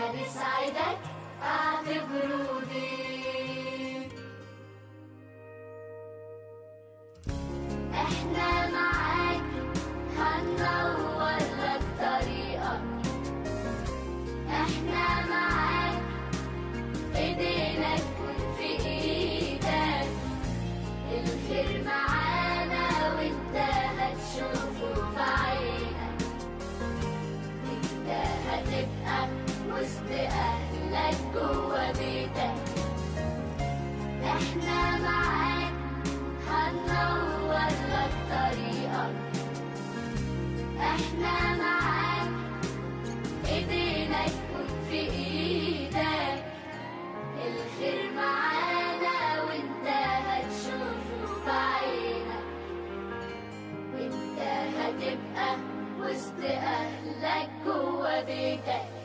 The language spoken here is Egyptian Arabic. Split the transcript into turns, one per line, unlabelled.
هنسعدك اعتبره ضيف احنا معاك هننور لك طريقك احنا معاك ايدينا تكون في ايدك الخير معانا وانت هتشوفه بعينك انت هتبقى وسط اهلك جوا بيتك احنا معاك هننور لك طريقك احنا معاك ايدينا تكون في ايدك الخير معانا وانت هتشوفه بعينك وانت هتبقى وسط اهلك جوا بيتك